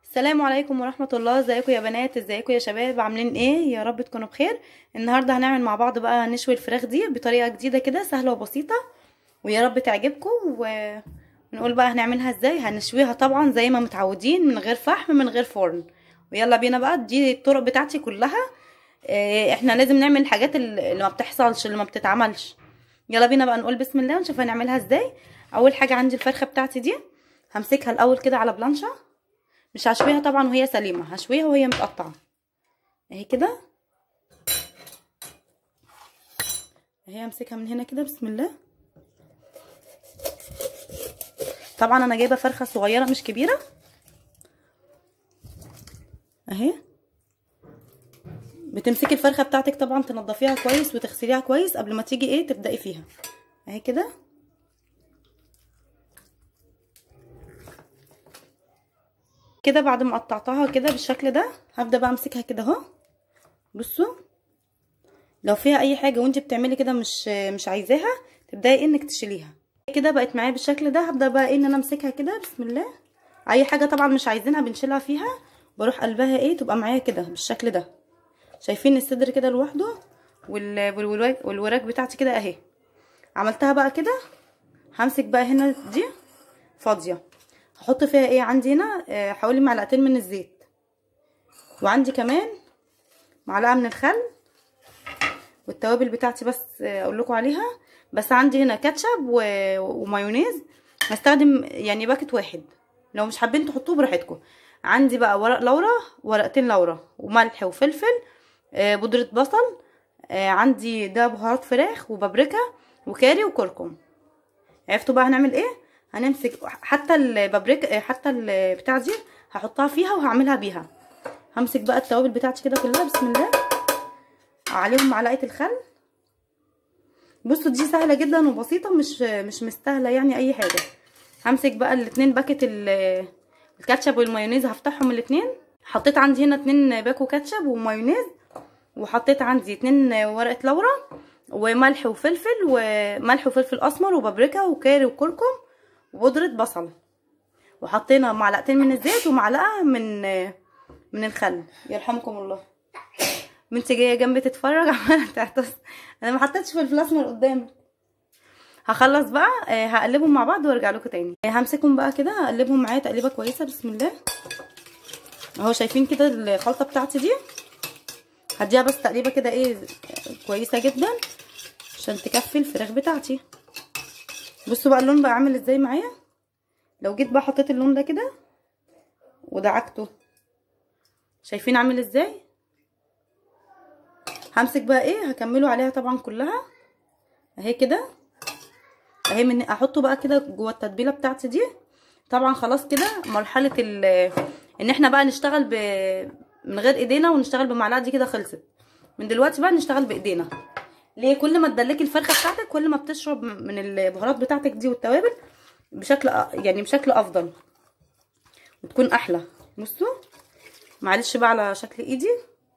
السلام عليكم ورحمة الله ازيكم يا بنات ازيكم يا شباب عاملين ايه يا رب تكونوا بخير النهاردة هنعمل مع بعض بقى نشوي الفراخ دي بطريقة جديدة كده سهلة وبسيطة ويا رب تعجبكم ونقول بقى هنعملها ازاي هنشويها طبعا زي ما متعودين من غير فحم من غير فرن ويلا بينا بقى دي الطرق بتاعتي كلها اه احنا لازم نعمل الحاجات اللي ما بتحصلش اللي ما بتتعملش يلا بينا بقى نقول بسم الله ونشوف هنعملها ازاي اول حاجة عندي الفرخة بتاعتي دي همسكها الاول كده على بلانشة مش هشويها طبعا وهي سليمه هشويها وهي متقطعه اهي كده اهي امسكها من هنا كده بسم الله طبعا انا جايبه فرخه صغيره مش كبيره اهي بتمسكي الفرخه بتاعتك طبعا تنضفيها كويس وتغسليها كويس قبل ما تيجي ايه تبداي فيها اهي كده كده بعد ما قطعتها كده بالشكل ده هبدا بقى امسكها كده اهو بصوا لو فيها اي حاجه وانت بتعملي كده مش مش عايزاها تبداي انك تشيليها كده بقت معايا بالشكل ده هبدا بقى ان انا امسكها كده بسم الله اي حاجه طبعا مش عايزينها بنشيلها فيها بروح قلبها ايه تبقى معايا كده بالشكل ده شايفين الصدر كده لوحده والوراك والوراك بتاعتي كده اهي عملتها بقى كده همسك بقى هنا دي فاضيه هحط فيها ايه عندي هنا حوالي معلقتين من الزيت وعندي كمان معلقه من الخل والتوابل بتاعتي بس اقول لكم عليها بس عندي هنا كاتشب و... ومايونيز هستخدم يعني باكت واحد لو مش حابين تحطوه براحتكم عندي بقى ورق لورا ورقتين لورا وملح وفلفل بودره بصل عندي ده بهارات فراخ وبابريكا وكاري وكركم عرفتوا بقى هنعمل ايه هنمسك حتى البابريكا حتى البتاع دي هحطها فيها وهعملها بيها همسك بقى التوابل بتاعتي كده كلها بسم الله عليهم معلقه الخل بصوا دي سهله جدا وبسيطه مش مش مستاهله يعني اي حاجه همسك بقى الاتنين باكت الكاتشب والمايونيز هفتحهم الاتنين حطيت عندي هنا اتنين باكو كاتشب ومايونيز وحطيت عندي اتنين ورقه لورا وملح وفلفل وملح وفلفل اسمر وبابريكا وكاري وكركم وبودرة بصل وحطينا معلقتين من الزيت ومعلقة من من الخل يرحمكم الله بنتي جايه جنبي تتفرج عماله تعتص انا ما حطيتش فلفل اسمر قدامك هخلص بقى هقلبهم مع بعض وارجع لكم تاني همسكهم بقى كده اقلبهم معايا تقليبه كويسه بسم الله اهو شايفين كده الخلطه بتاعتي دي هديها بس تقليبه كده ايه كويسه جدا عشان تكفي الفراخ بتاعتي بصوا بقى اللون بقى عامل ازاي معايا لو جيت بقى حطيت اللون ده كده ودعكته شايفين عامل ازاي همسك بقى ايه هكمله عليها طبعا كلها اهي كده اهي من احطه بقى كده جوه التتبيله بتاعتي دي طبعا خلاص كده مرحله ان احنا بقى نشتغل ب من غير ايدينا ونشتغل بمعلقه دي كده خلصت من دلوقتي بقى نشتغل بايدينا ليه كل ما تدلكي الفرخه بتاعتك كل ما بتشرب من البهارات بتاعتك دي والتوابل بشكل يعني بشكل افضل وتكون احلى بصوا معلش بقى على شكل ايدي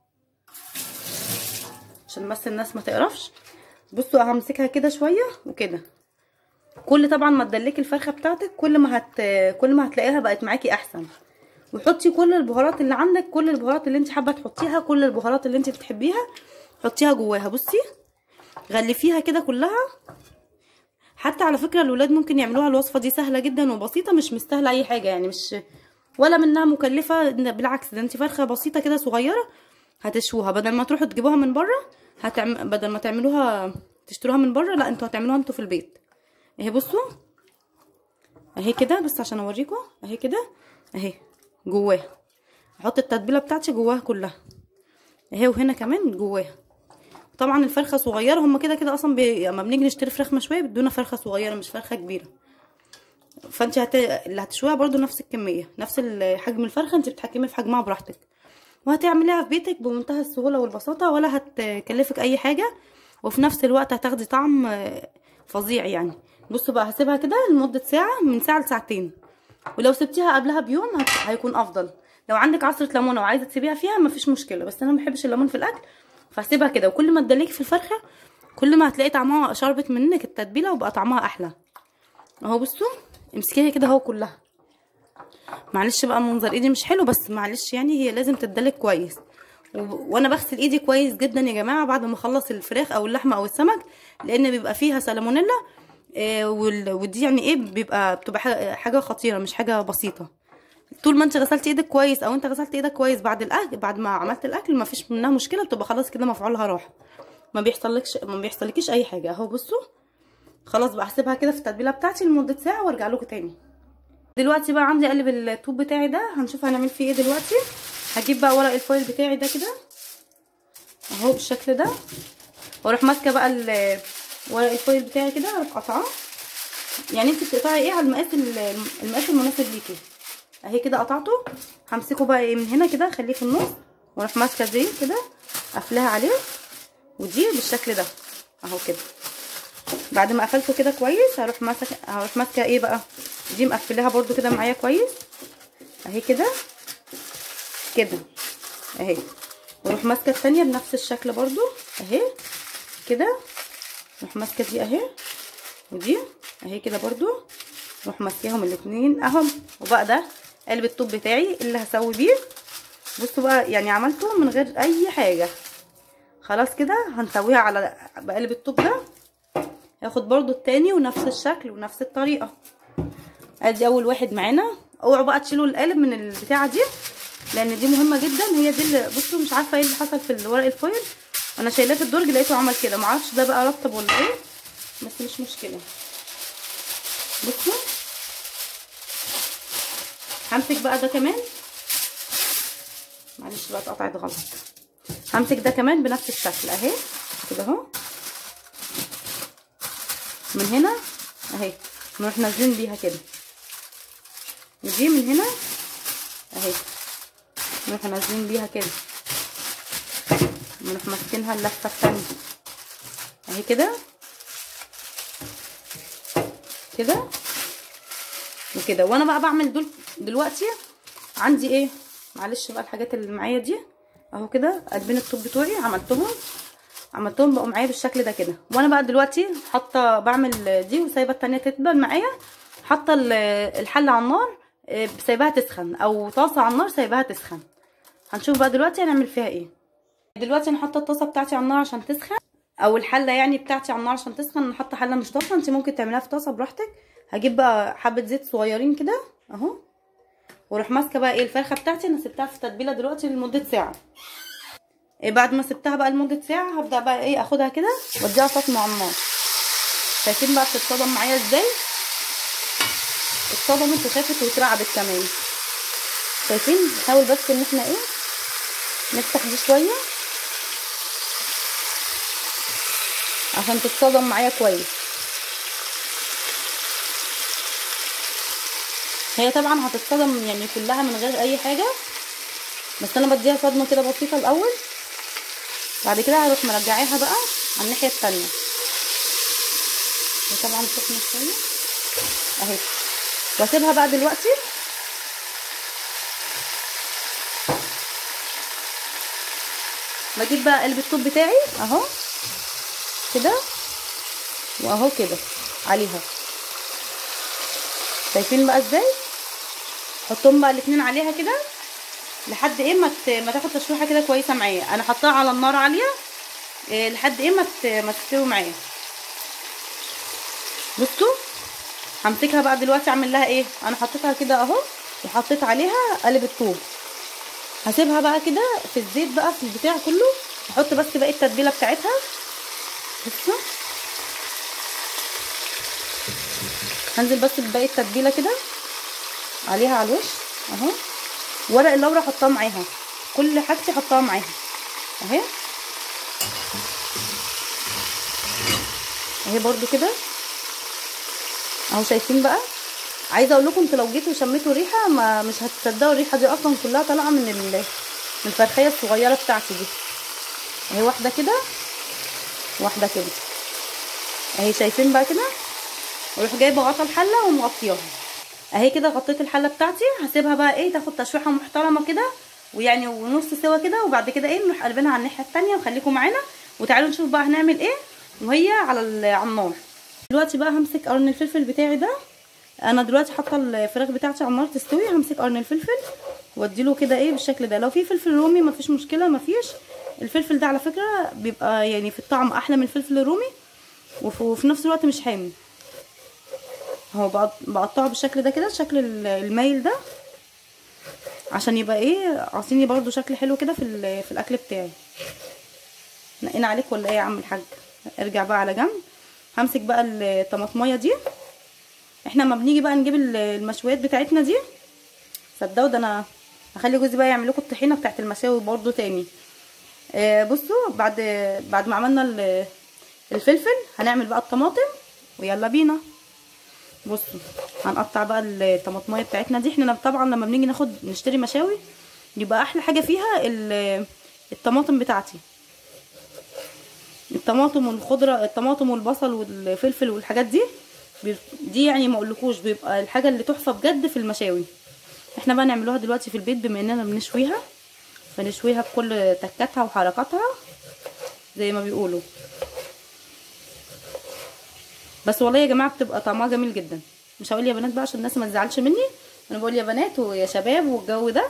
عشان بس الناس ما تقرفش بصوا همسكها كده شويه وكده كل طبعا ما تدلكي الفرخه بتاعتك كل ما هت كل ما هتلاقيها بقت معاكي احسن وحطي كل البهارات اللي عندك كل البهارات اللي انت حابه تحطيها كل البهارات اللي انت بتحبيها حطيها جواها بصي غلفيها كده كلها حتى على فكره الولاد ممكن يعملوها الوصفه دي سهله جدا وبسيطه مش مستاهله اي حاجه يعني مش ولا منها مكلفه بالعكس ده انت فرخه بسيطه كده صغيره هتشوها بدل ما تروحوا تجيبوها من بره هتعم... بدل ما تعملوها تشتروها من بره لا انتوا هتعملوها انتوا في البيت اهي بصوا اهي كده بس عشان اوريكم اهي كده اهي جواها احط التتبيله بتاعتي جواها كلها اهي وهنا كمان جواها طبعا الفرخه صغيره هم كده كده اصلا بي... لما بنيجي نشتري فراخ مشويه بيدونا فرخه صغيره مش فرخه كبيره فانت هت... اللي هتشويها برضو نفس الكميه نفس حجم الفرخه انت بتحكمي في حجمها براحتك وهتعمليها في بيتك بمنتهى السهوله والبساطه ولا هتكلفك اي حاجه وفي نفس الوقت هتاخدي طعم فظيع يعني بصوا بقى هسيبها كده لمده ساعه من ساعه لساعتين ولو سبتيها قبلها بيوم هت... هيكون افضل لو عندك عصره ليمونه وعايزه تسيبيها فيها مفيش مشكله بس انا ما بحبش الليمون في الاكل فهسيبها كده وكل ما تدلكي في الفرخه كل ما هتلاقي طعمها شربت منك التتبيله وبقى طعمها احلى اهو بصوا امسكيها كده اهو كلها معلش بقى منظر ايدي مش حلو بس معلش يعني هي لازم تتدلك كويس و... وانا بغسل ايدي كويس جدا يا جماعه بعد ما اخلص الفراخ او اللحمه او السمك لان بيبقى فيها سالمونيلا آه وال... ودي يعني ايه بيبقى بتبقى حاجه خطيره مش حاجه بسيطه طول ما انت غسلت ايدك كويس او انت غسلت ايدك كويس بعد الاكل بعد ما عملت الاكل ما فيش منها مشكله بتبقى خلاص كده مفعولها راح ما بيحصلكش ما بيحصلكيش اي حاجه اهو بصوا خلاص بقى هسيبها كده في التتبيله بتاعتي لمده ساعه وارجع لكم تاني دلوقتي بقى عندي اقلب الطوب بتاعي ده هنشوف هنعمل فيه ايه دلوقتي هجيب بقى ورق الفويل بتاعي ده كده اهو بالشكل ده واروح ماسكه بقى ورق الفويل بتاعي كده اروح قطعاه يعني انت بتقطعي ايه على المقاس المقاس المناسب ليكي اهي كده قطعته همسكه بقى ايه من هنا كده اخليه في النص واروح ماسكه دي كده قافلاها عليه ودي بالشكل ده اهو كده بعد ما قفلته كده كويس هروح ماسكه هروح ماسكه ايه بقى دي مقفلاها برده كده معايا كويس اهي كده كده اهي واروح ماسكه الثانيه بنفس الشكل برده اهي كده اروح ماسكه دي اهي ودي اهي كده برده اروح ماسكاهم الاثنين اهم وبقى ده قلب الطوب بتاعي اللي هسوي بيه بصوا بقى يعني عملته من غير اي حاجه خلاص كده هنسويها على بقلب الطوب ده هاخد برضو التاني ونفس الشكل ونفس الطريقه ادي اول واحد معانا اوعوا بقى تشيلوا القالب من البتاعه دي لان دي مهمه جدا هي دي اللي بصوا مش عارفه ايه اللي حصل في الورق الفويل انا شايلاه في الدرج لقيته عمل كده معرفش ده بقى رطب ولا ايه بس مش مشكله بصوا همسك بقى ده كمان معلش بقى اتقطعت غلط همسك ده كمان بنفس الشكل اهي كده اهو من هنا اهي نروح نازلين بيها كده ودي من هنا اهي نروح نازلين بيها كده نروح ماسكينها اللفه الثانيه اهي كده كده وكده وانا بقى بعمل دول دلوقتي عندي ايه معلش بقى الحاجات اللي معايا دي اهو كده قلبين الطوب بتوعي عملتهم عملتهم بقوا معايا بالشكل ده كده وانا بقى دلوقتي حاطه بعمل دي وسايبه التانية تتبل معايا حاطه الحله على النار سايباها تسخن او طاسه على النار سايباها تسخن هنشوف بقى دلوقتي هنعمل فيها ايه دلوقتي انا حاطه الطاسه بتاعتي على النار عشان تسخن او الحله يعني بتاعتي على النار عشان تسخن انا حاطه حله مش طاسه انت ممكن تعمليها في طاسه براحتك هجيب بقى حبه زيت صغيرين كده اهو واروح ماسكه بقى ايه الفرخه بتاعتي انا سبتها في التتبيله دلوقتي لمده ساعه إيه بعد ما سبتها بقى لمده ساعه هبدا بقى ايه اخدها كده واديها صدمه على النار شايفين بقى بتتصدم معايا ازاي اتصدمت وخافت واترعبت كمان شايفين نحاول بس ان احنا ايه نفتح دي شويه عشان تتصدم معايا كويس هي طبعا هتتصدم يعني كلها من غير اي حاجه بس انا بديها صدمه كده بسيطه الاول بعد كده هروح مرجعاها بقى على الناحيه التانية هي طبعا سخنه شويه اهي واسيبها بقى دلوقتي بجيب بقى قلب الطوب بتاعي اهو كده واهو كده عليها شايفين بقى ازاي حطهم بقى الاتنين عليها كده لحد ايه ما ما تاخد تشويحه كده كويسه معايا انا حطاها على النار عاليه إيه لحد ايه ما ما تستوي معايا بصوا همسكها بقى دلوقتي اعمل لها ايه انا حطيتها كده اهو وحطيت عليها قالب الطوب هسيبها بقى كده في الزيت بقى في البتاع كله احط بس باقي التتبيله بتاعتها بصوا هنزل بس بباقي التتبيله كده عليها على الوش اهو ورق اللورا احطها معاها كل حاجتي احطها معاها اهي اهي برضو كده اهو شايفين بقى عايزه اقول لكم انتوا لو جيتوا وشميتوا ريحه ما مش هتصدقوا الريحه دي اصلا كلها طالعه من من الفرخيه الصغيره بتاعتي دي اهي واحده كده واحده كده اهي شايفين بقى كده واروح جايبه غطا الحله ومغطياها اهي كده غطيت الحله بتاعتي هسيبها بقى ايه تاخد تشويحه محترمه كده ويعني ونص سوا كده وبعد كده ايه نروح قلبينها على الناحيه التانية وخليكم معانا وتعالوا نشوف بقى هنعمل ايه وهي على على النار دلوقتي بقى همسك قرن الفلفل بتاعي ده انا دلوقتي حاطه الفراخ بتاعتي عماله تستوي همسك قرن الفلفل واديله كده ايه بالشكل ده لو في فلفل رومي مفيش مشكله مفيش الفلفل ده على فكره بيبقى يعني في الطعم احلى من الفلفل الرومي وفي نفس الوقت مش حامي اهو بقطعه بالشكل ده كده شكل المايل ده عشان يبقى ايه عاصيني برضو شكل حلو كده في في الاكل بتاعي نقينا عليك ولا ايه يا عم الحاج ارجع بقى على جنب همسك بقى الطماطميه دي احنا لما بنيجي بقى نجيب المشويات بتاعتنا دي صدقوا ده انا هخلي جوزي بقى يعمل لكم الطحينه بتاعت المشاوي برضو تاني آه بصوا بعد بعد ما عملنا الفلفل هنعمل بقى الطماطم ويلا بينا بصوا هنقطع بقى الطماطميه بتاعتنا دي احنا طبعا لما بنيجي ناخد نشتري مشاوي يبقى احلى حاجه فيها الطماطم بتاعتي الطماطم والخضره الطماطم والبصل والفلفل والحاجات دي دي يعني ما اقولكوش بيبقى الحاجه اللي تحفه بجد في المشاوي احنا بقى نعملوها دلوقتي في البيت بما اننا بنشويها فنشويها بكل تكاتها وحركاتها زي ما بيقولوا بس والله يا جماعه بتبقى طعمها جميل جدا مش هقول يا بنات بقى عشان الناس ما تزعلش مني انا بقول يا بنات ويا شباب والجو ده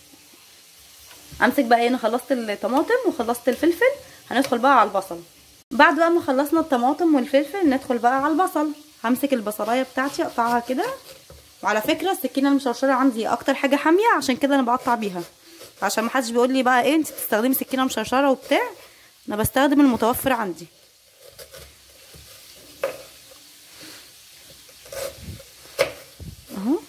امسك بقى انا خلصت الطماطم وخلصت الفلفل هندخل بقى على البصل بعد بقى ما خلصنا الطماطم والفلفل ندخل بقى على البصل همسك البصلايه بتاعتي اقطعها كده وعلى فكره السكينه المشرشره عندي اكتر حاجه حاميه عشان كده انا بقطع بيها عشان ما حدش بيقول لي بقى ايه انت بتستخدمي سكينه مشرشره وبتاع انا بستخدم المتوفر عندي اهو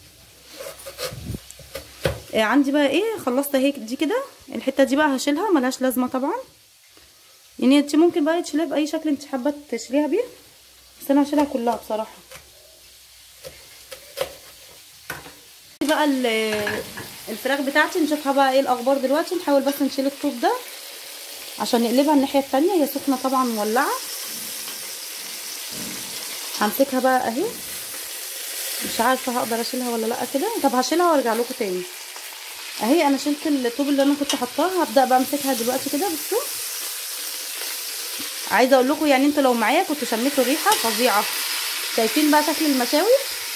آه عندي بقى ايه خلصت اهي دي كده الحته دي بقى هشيلها ملهاش لازمه طبعا يعني انت ممكن بقى تشيلها باي شكل انت حابه تشيليها بيه بس انا هشيلها كلها بصراحه بقى الفراخ بتاعتي نشوفها بقى ايه الاخبار دلوقتي نحاول بس نشيل الطوب ده عشان نقلبها الناحيه التانية هي سخنه طبعا مولعه همسكها بقى اهي مش عارفه هقدر اشيلها ولا لا كده طب هشيلها وارجع لكم تاني اهي انا شلت الطوب اللي انا كنت حطاها هبدا بقى امسكها دلوقتي كده بصوا عايزه اقول لكم يعني انتوا لو معايا كنتوا شميتوا ريحه فظيعه شايفين بقى شكل المشاوي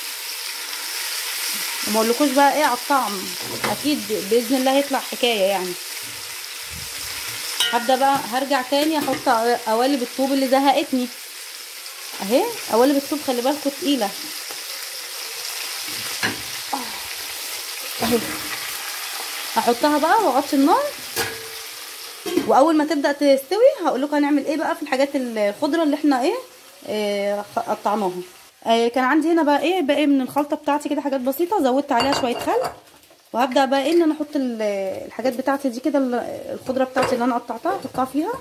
وما اقولكوش بقى ايه على الطعم اكيد باذن الله هيطلع حكايه يعني هبدا بقى هرجع تاني احط قوالب الطوب اللي زهقتني اهي قوالب الطوب خلي بالكم تقيله اهي هحطها بقى واغطي النار واول ما تبدا تستوي هقول لكم هنعمل ايه بقى في الحاجات الخضره اللي احنا ايه, إيه قطعناها آه كان عندي هنا بقى ايه باقي من الخلطه بتاعتي كده حاجات بسيطه زودت عليها شويه خل وهبدا بقى ايه ان انا احط الحاجات بتاعتي دي كده الخضره بتاعتي اللي انا قطعتها احطها فيها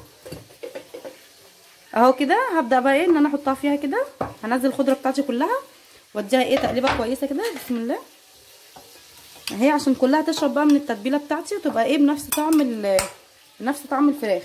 اهو كده هبدا بقى ايه ان انا احطها فيها كده هنزل الخضره بتاعتي كلها واديها ايه تقليبه كويسه كده بسم الله اهي عشان كلها تشرب بقى من التتبيله بتاعتي وتبقى ايه بنفس طعم نفس طعم الفراخ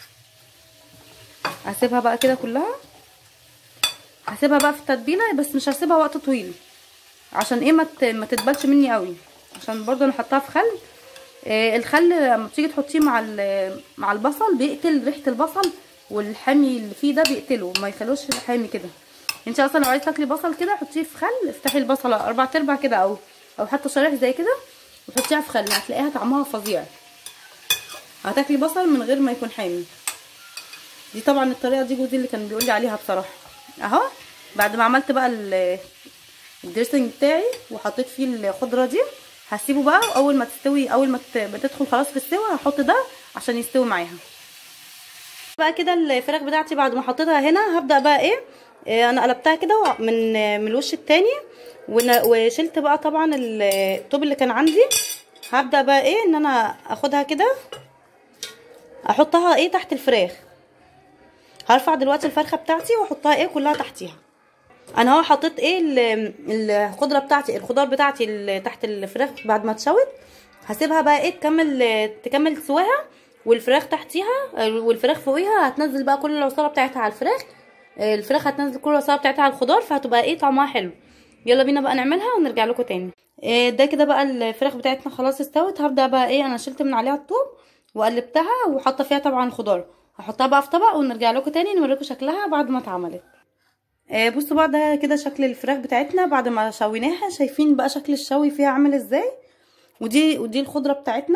هسيبها بقى كده كلها هسيبها بقى في التتبيله بس مش هسيبها وقت طويل عشان ايه ما تتبلش مني قوي عشان برضو انا حطاها في خل آه الخل لما بتيجي تحطيه مع مع البصل بيقتل ريحه البصل والحامي اللي فيه ده بيقتله ما يخلوش حامي كده انت اصلا لو عايزه تاكلي بصل كده حطيه في خل افتحي البصله اربع ارباع كده او او حتى شرايح زي كده وحطيها في خل هتلاقيها طعمها فظيع هتاكلي بصل من غير ما يكون حامي دي طبعا الطريقه دي جوزي اللي كان بيقول لي عليها بصراحه اهو بعد ما عملت بقى الدريسنج بتاعي وحطيت فيه الخضره دي هسيبه بقى اول ما تستوي اول ما تدخل خلاص في السوا هحط ده عشان يستوي معاها بقى كده الفراخ بتاعتي بعد ما حطيتها هنا هبدا بقى ايه, إيه انا قلبتها كده من من الوش التاني وشلت بقى طبعا الطوب اللي كان عندي هبدا بقى ايه ان انا اخدها كده احطها ايه تحت الفراخ هرفع دلوقتي الفرخه بتاعتي واحطها ايه كلها تحتيها انا اهو حطيت ايه الخضره بتاعتي الخضار بتاعتي اللي تحت الفراخ بعد ما اتشوت هسيبها بقى ايه تكمل تكمل سواها والفراخ تحتيها والفراخ فوقيها هتنزل بقى كل العصاره بتاعتها على الفراخ الفراخ هتنزل كل العصاره بتاعتها على الخضار فهتبقى ايه طعمها حلو يلا بينا بقى نعملها ونرجع لكم تاني إيه ده كده بقى الفراخ بتاعتنا خلاص استوت هبدا بقى ايه انا شلت من عليها الطوب وقلبتها وحاطه فيها طبعا الخضار هحطها بقى في طبق ونرجع لكم تاني نوريكم شكلها بعد ما اتعملت آه بصوا بقى ده كده شكل الفراخ بتاعتنا بعد ما شويناها شايفين بقى شكل الشوي فيها عامل ازاي ودي ودي الخضره بتاعتنا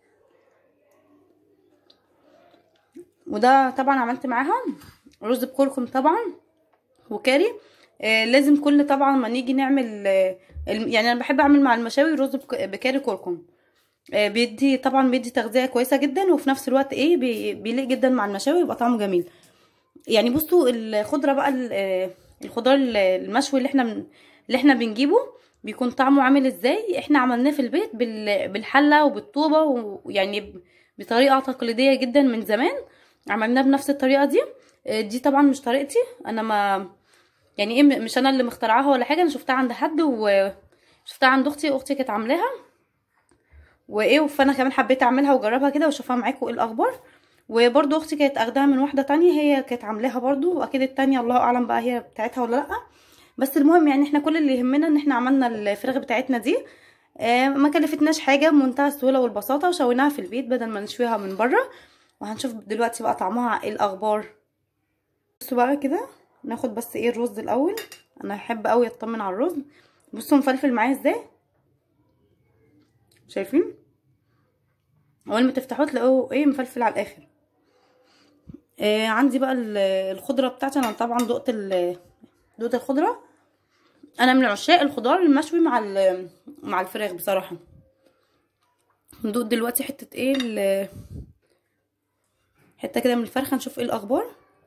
وده طبعا عملت معاها رز بكركم طبعا وكاري آه لازم كل طبعا ما نيجي نعمل آه يعني انا بحب اعمل مع المشاوي رز بكاري كركم آه بيدي طبعا بيدي تغذيه كويسه جدا وفي نفس الوقت ايه بي بيليق جدا مع المشاوي يبقى طعمه جميل يعني بصوا الخضره بقى الخضار المشوي اللي احنا اللي احنا بنجيبه بيكون طعمه عامل ازاي احنا عملناه في البيت بالحله وبالطوبه ويعني بطريقه تقليديه جدا من زمان عملناه بنفس الطريقه دي دي طبعا مش طريقتي انا ما يعني ايه مش انا اللي مخترعاها ولا حاجه انا شفتها عند حد وشفتها عند اختي اختي كانت عاملاها وايه فانا كمان حبيت اعملها واجربها كده واشوفها معاكم ايه الاخبار وبرده اختي كانت اخداها من واحده تانية هي كانت عاملاها برده واكيد التانية الله اعلم بقى هي بتاعتها ولا لا بس المهم يعني احنا كل اللي يهمنا ان احنا عملنا الفراخ بتاعتنا دي اه ما كلفتناش حاجه بمنتهى السهوله والبساطه وشويناها في البيت بدل ما نشويها من بره وهنشوف دلوقتي بقى طعمها ايه الاخبار بصوا بقى كده ناخد بس ايه الرز الاول انا احب قوي اطمن على الرز بصوا مفلفل معايا ازاي شايفين اول ما تفتحوه تلاقوه ايه مفلفل على الاخر آه عندي بقى الخضره بتاعتي انا طبعا دقت دقت الخضره انا من عشاق الخضار المشوي مع مع الفراخ بصراحه ندوق دلوقتي حته ايه حته كده من الفرخه نشوف ايه الاخبار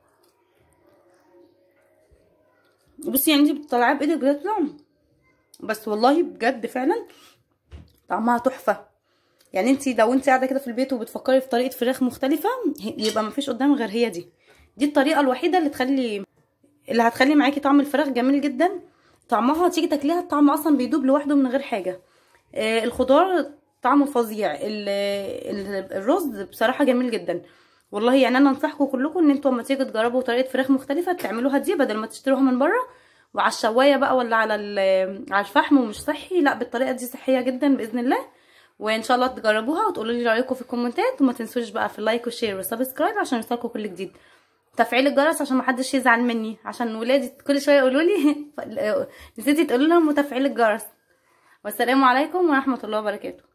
بصي يعني انتي بتطلعيها بايدك بتطلع بس والله بجد فعلا طعمها تحفه يعني انتي لو انتي قاعده كده في البيت وبتفكري في طريقه فراخ مختلفه يبقى مفيش قدامك غير هي دي دي الطريقه الوحيده اللي تخلي اللي هتخلي معاكي طعم الفراخ جميل جدا طعمها تيجي تاكليها الطعم اصلا بيدوب لوحده من غير حاجه آه الخضار طعمه فظيع الرز بصراحه جميل جدا والله يعني انا انصحكم كلكم ان انتوا لما تيجوا تجربوا طريقه فراخ مختلفه تعملوها دي بدل ما تشتروها من بره وعلى الشوايه بقى ولا على على الفحم ومش صحي لا بالطريقه دي صحيه جدا باذن الله وان شاء الله تجربوها وتقولوا لي رايكم في الكومنتات وما تنسوش بقى في اللايك والشير والسبسكرايب عشان يوصلكم كل جديد تفعيل الجرس عشان محدش يزعل مني عشان ولادي كل شويه يقولوا لي نسيتي تقولوا لهم وتفعيل الجرس والسلام عليكم ورحمه الله وبركاته